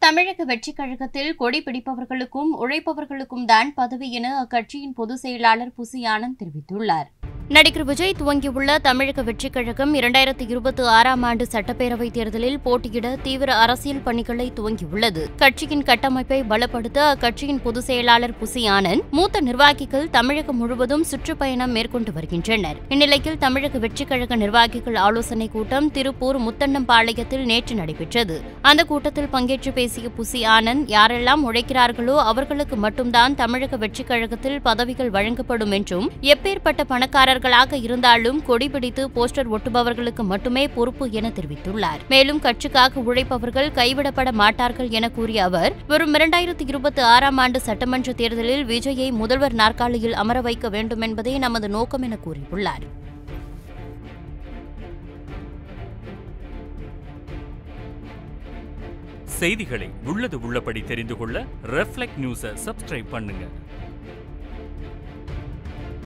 தமிழக வெற்றிக் கழகத்தில் கொடி பிடிப்பவர்களுக்கும் உழைப்பவர்களுக்கும் தான் பதவி என அக்கட்சியின் பொதுச் செயலாளர் புசி ஆனந்த் தெரிவித்துள்ளார் நடிகர் விஜய் துவங்கியுள்ள தமிழக வெற்றிக் கழகம் இரண்டாயிரத்தி இருபத்தி ஆறாம் ஆண்டு சட்டப்பேரவைத் தேர்தலில் போட்டியிட தீவிர அரசியல் பணிகளை துவங்கியுள்ளது கட்சியின் கட்டமைப்பை பலப்படுத்த அக்கட்சியின் பொதுச் செயலாளர் புசி ஆனந்த் மூத்த நிர்வாகிகள் தமிழகம் முழுவதும் சுற்றுப்பயணம் மேற்கொண்டு வருகின்றனர் இந்நிலையில் தமிழக வெற்றிக் கழக நிர்வாகிகள் ஆலோசனைக் கூட்டம் திருப்பூர் முத்தன்னம்பாளையத்தில் நேற்று நடைபெற்றது அந்த கூட்டத்தில் பங்கேற்று பேசிய புசி ஆனந்த் யாரெல்லாம் உழைக்கிறார்களோ அவர்களுக்கு மட்டும்தான் தமிழக வெற்றிக் கழகத்தில் பதவிகள் வழங்கப்படும் என்றும் எப்பேற்பட்ட பணக்காரர்களாக இருந்தாலும் கொடி பிடித்து போஸ்டர் ஒட்டுபவர்களுக்கு மட்டுமே பொறுப்பு என தெரிவித்துள்ளார் மேலும் கட்சிக்காக உழைப்பவர்கள் கைவிடப்பட மாட்டார்கள் என கூறிய அவர் வரும் இரண்டாயிரத்தி இருபத்தி ஆறாம் ஆண்டு சட்டமன்ற தேர்தலில் விஜயை முதல்வர் நாற்காலியில் அமர வைக்க வேண்டும் என்பதே நமது நோக்கம் என கூறியுள்ளார் செய்திகளை உள்ளது உள்ளபடி தெரிந்து கொள்ள ரெஃப்ளெக்ட் நியூஸை சப்ஸ்கிரைப் பண்ணுங்க